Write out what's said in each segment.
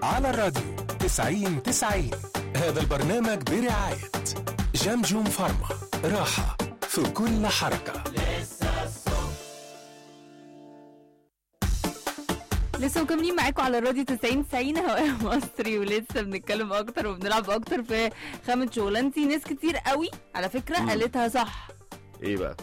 على الراديو 90 90 هذا البرنامج برعاية جمجم فارما راحة في كل حركة لسه مكملين معاكم على الراديو 90 90 هواء مصري ولسه بنتكلم اكتر وبنلعب اكتر في خامة شغلانتي ناس كتير قوي على فكرة مم. قالتها صح ايه بقى؟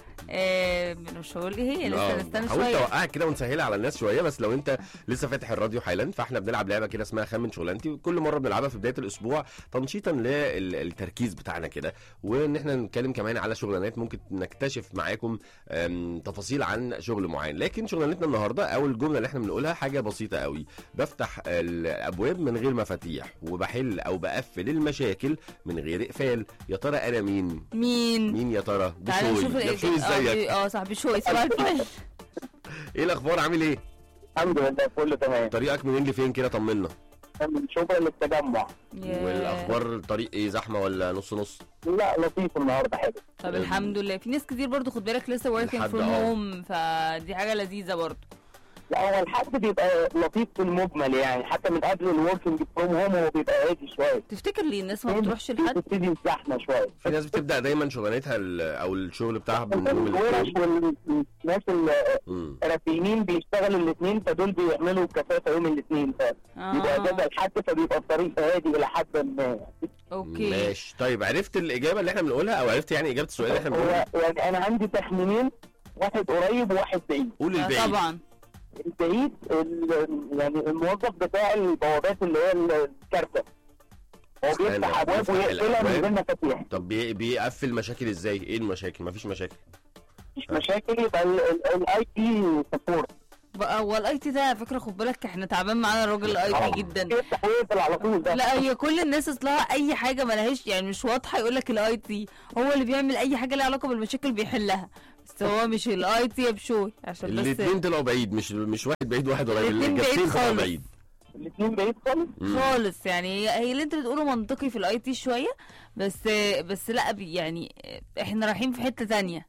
آه مش هقول ايه هي لسه آه، نستنى حاولت شوية اوقعك كده ونسهلها على الناس شويه بس لو انت لسه فاتح الراديو حالا فاحنا بنلعب لعبه كده اسمها خمن شغلانتي وكل مره بنلعبها في بدايه الاسبوع تنشيطا للتركيز بتاعنا كده وان احنا نتكلم كمان على شغلانات ممكن نكتشف معاكم أم، تفاصيل عن شغل معين لكن شغلانتنا النهارده او الجمله اللي احنا بنقولها حاجه بسيطه قوي بفتح الابواب من غير مفاتيح وبحل او بقفل المشاكل من غير اقفال يا ترى انا مين مين مين يا ترى تعالى بشوي نشوف يا بشوي الإجابة. ازيك اه صح بشوي صباح الفل ايه الاخبار عامل ايه الحمد لله كله تمام طريقك منين لفين كده طمنا من شبرا للتجمع ياه. والاخبار الطريق ايه زحمه ولا نص نص لا لطيف النهارده حلو طب الحمد لله في ناس كتير برضو خد بالك لسه working لحد from اه. home فدي حاجة لذيذة برضو لا هو الحد بيبقى لطيف في المجمل يعني حتى من قبل الوركينج فروم هوم هو بيبقى هادي شويه تفتكر ليه الناس ما بتروحش لحد بتبتدي الزحمه شويه في ناس بتبدا دايما شغلانتها ال- او الشغل بتاعها من يوم الورش الاثنين والناس مم. الرافينين بيشتغلوا الاثنين فدول بيعملوا كثافه يوم الاثنين فبيبقى اجازه اه الحد فبيبقى الطريق هادي الى حد ما اوكي ماشي طيب عرفت الاجابه اللي احنا بنقولها او عرفت يعني اجابه السؤال اللي احنا بنقوله هو يعني انا عندي تخمينين واحد قريب وواحد بعيد قول آه، الباقي طبعا البعيد ال- يعني الموظف بتاع البوابات اللي هي الكارته هو استنى، بيفتح ابواب بيفتح ويقفلها من الأبواب. غير مفاتيح طب بي- بيقفل مشاكل ازاي ايه المشاكل مفيش مشاكل مش مشاكل يبقى الاي تي سبورت بقى هو الاي تي ده على فكره خد بالك احنا تعبان معانا الراجل الاي تي جدا يفتح ويقفل على طول ده لا هي كل الناس اصلها اي حاجه ملهاش يعني مش واضحه يقول لك الاي تي هو اللي بيعمل اي حاجه ليها علاقه بالمشاكل بيحلها بس هو مش الاي تي يا بشوي عشان بس الاثنين طلعوا بعيد مش مش واحد بعيد واحد قريب الاتنين بعيد الاجابتين طلعوا خالص. بعيد الاثنين بعيد خالص مم. خالص يعني هي هي اللي انت بتقوله منطقي في الاي تي شويه بس بس لا بي- يعني احنا رايحين في حته تانية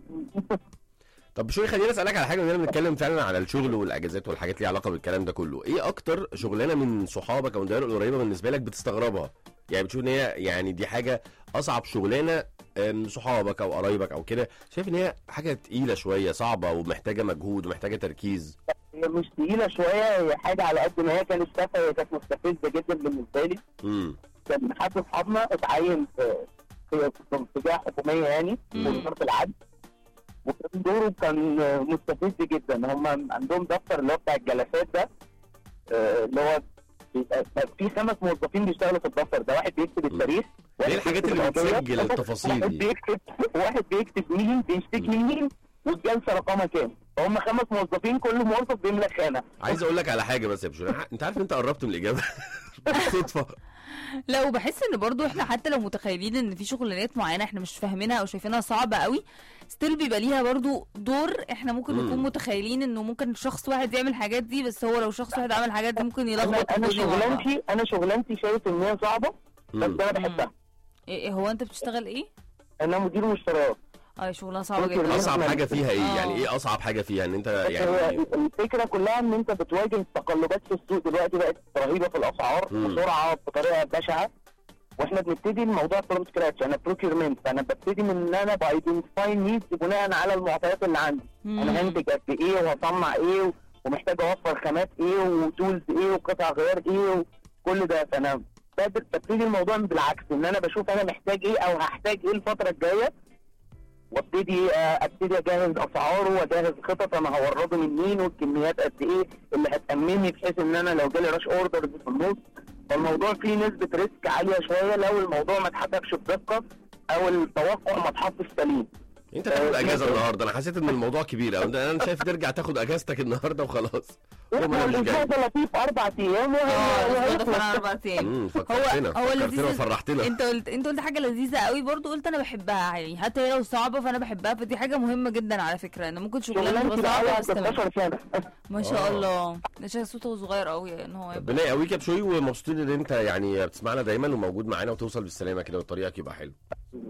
طب شوي خليني اسالك على حاجه بما اننا بنتكلم فعلا على الشغل والاجازات والحاجات ليها علاقه بالكلام ده كله ايه اكتر شغلانه من صحابك او من الدائره القريبه بالنسبه لك بتستغربها يعني بتشوف ان هي يعني دي حاجه اصعب شغلانه من صحابك او قرايبك او كده شايف ان هي حاجه تقيله شويه صعبه ومحتاجه مجهود ومحتاجه تركيز هي مش تقيله شويه هي حاجه على قد ما هي كانت تافهه هي كانت مستفزه جدا بالنسبه لي امم كان حد اصحابنا اتعين في في في جهه حكوميه يعني في مم. وزاره العدل وكان دوره كان مستفز جدا هم عندهم دفتر اللي هو بتاع الجلسات ده آه، اللي هو بيبقى في خمس موظفين بيشتغلوا في الدفتر ده واحد بيكتب التاريخ واحد ايه الحاجات بيكتب اللي القضية، بتسجل التفاصيل واحد دي؟ بيكتب واحد بيكتب مين بيشتكي مين والجلسه رقمها كام فهم خمس موظفين كل موظف بيملى خانه عايز اقول لك على حاجه بس يا بشوي انت عارف انت قربت من الاجابه بالصدفه لا وبحس ان برضو احنا حتى لو متخيلين ان في شغلانات معينه احنا مش فاهمينها او شايفينها صعبه قوي ستيل بيبقى ليها برضو دور احنا ممكن مم. نكون متخيلين انه ممكن شخص واحد يعمل الحاجات دي بس هو لو شخص واحد عمل الحاجات دي ممكن انا يلخبط انا الدنيا مع بعض. شغلانتي انا شغلانتي شايف ان هي صعبه بس مم. انا بحبها إيه إيه هو انت بتشتغل ايه؟ انا مدير مشتريات اه شغلانه صعبه ممكن جدا اصعب حاجه فيها ايه آه. يعني ايه اصعب حاجه فيها ان انت بس يعني هو الفكره كلها ان انت بتواجه التقلبات في السوق دلوقتي بقت رهيبه في الاسعار مم. بسرعه بطريقه بشعه واحنا بنبتدي الموضوع فروم سكراتش انا بروكيرمنت فانا ببتدي من ان انا بايدنتيفاي نيدز بناء على المعطيات اللي عندي مم. انا هنتج قد ايه وهصنع ايه ومحتاج اوفر خامات ايه وتولز ايه وقطع غيار ايه وكل ده فانا بد- ببتدي الموضوع بالعكس ان انا بشوف انا محتاج ايه او هحتاج ايه الفتره الجايه وابتدي آه، ابتدي اجهز اسعاره واجهز خطط انا هورده من مين والكميات قد ايه اللي هتامنني بحيث ان انا لو جالي راش اوردر في النص فالموضوع فيه نسبه ريسك عاليه شويه لو الموضوع ما اتحسبش بدقه او التوقع ما اتحطش سليم انت تاخد آه، اجازه ممكن. النهارده انا حسيت ان الموضوع كبير أوي. انا شايف ترجع تاخد اجازتك النهارده وخلاص يوم انا مش والاسبوع جاي ده لطيف اربع ايام اه وهي- الاسبوع ده فعلا وهيخلص. اربع ايام امم فكرتنا هو فكرتنا لذيذ وفرحتنا انت قلت انت قلت حاجه لذيذه قوي برضو قلت انا بحبها يعني حتى هي لو صعبه فانا بحبها فدي حاجه مهمه جدا على فكره ان ممكن شغلانه شغلانتي تبقى صعبه بقى بس تمام 16 سنه ما شاء آه. الله ده شايف صوته صغير قوي ان هو يبقى ربنا يقويك يا بشوي ومبسوطين ان انت يعني بتسمعنا دايما وموجود معانا وتوصل بالسلامه كده وطريقك يبقى حلو بحب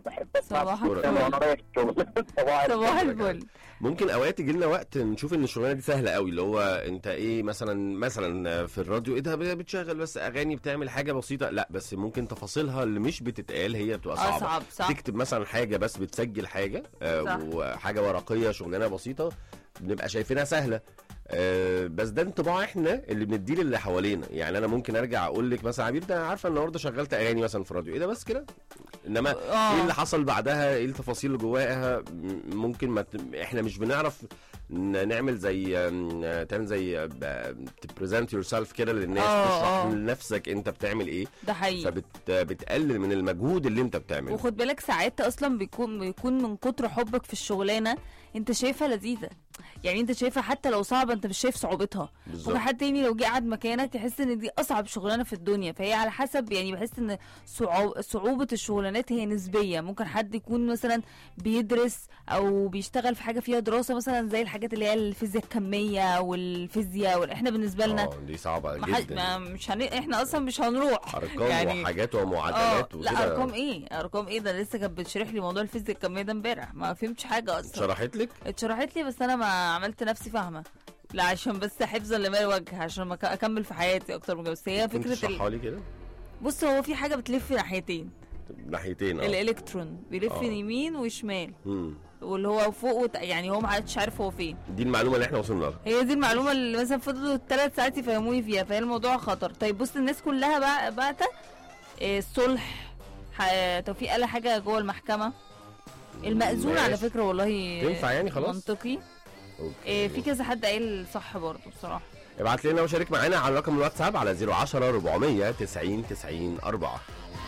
صباح الفل. وانا رايح الشغل صباح صباح الفل. الفل ممكن اوقات يجي لنا وقت نشوف ان الشغلانه دي سهله قوي اللي هو انت ايه مثلا مثلا في الراديو ايه ده بتشغل بس اغاني بتعمل حاجه بسيطه لا بس ممكن تفاصيلها اللي مش بتتقال هي بتبقى صعبه اصعب صح تكتب مثلا حاجه بس بتسجل حاجه آه صح. وحاجه ورقيه شغلانه بسيطه بنبقى شايفينها سهله آه بس ده انطباع احنا اللي بنديه للي حوالينا يعني انا ممكن ارجع اقول لك مثلا عبير ده عارفه النهارده شغلت اغاني مثلا في الراديو ايه ده بس كده انما آه. ايه اللي حصل بعدها ايه التفاصيل اللي جواها م- ممكن ما ت... احنا مش بنعرف ن- نعمل زي آم، تعمل زي تبريزنت يور سيلف كده للناس آه، تشرح آه. لنفسك انت بتعمل ايه ده حقيقي فبتقلل من المجهود اللي انت بتعمله وخد بالك ساعات اصلا بيكون بيكون من كتر حبك في الشغلانه انت شايفها لذيذه يعني انت شايفها حتى لو صعبه انت مش شايف صعوبتها بالظبط ممكن حد تاني لو جه قعد مكانك يحس ان دي اصعب شغلانه في الدنيا فهي على حسب يعني بحس ان صعو- صعوبه الشغلانات هي نسبيه ممكن حد يكون مثلا بيدرس او بيشتغل في حاجه فيها دراسه مثلا زي الحاجات اللي هي الفيزياء الكميه والفيزياء وال- احنا بالنسبه لنا اه دي صعبه ما حد جدا ما مش هن... احنا اصلا مش هنروح ارقام يعني- وحاجات اه ومعادلات لا وكده ارقام ايه ارقام ايه ده لسه كانت بتشرح لي موضوع الفيزياء الكميه ده امبارح ما فهمتش حاجه اصلا شرحت لك اتشرحت لي بس انا ما عملت نفسي فاهمه لا عشان بس حفظا لما الوجه عشان ما ك- اكمل في حياتي اكتر من كده بس هي ممكن فكره ال... تشرحها لي كده بص هو في حاجه بتلف ناحيتين ناحيتين اه الالكترون بيلف آه. يمين وشمال مم. واللي هو فوق وت... يعني هو ما حدش عارف هو فين دي المعلومه اللي احنا وصلنا لها هي دي المعلومه اللي مثلا فضلوا ثلاث ساعات يفهموني فيها فهي الموضوع خطر طيب بص الناس كلها بقى بعتة إيه، الصلح ح- توفيق قال حاجه جوه المحكمه المأذون على ماشي. فكره والله تنفع يعني خلاص؟ منطقي أوكي. إيه، في كذا حد قايل صح برضه بصراحه ابعت لنا وشارك معانا على رقم الواتساب على 010 400 90 90 4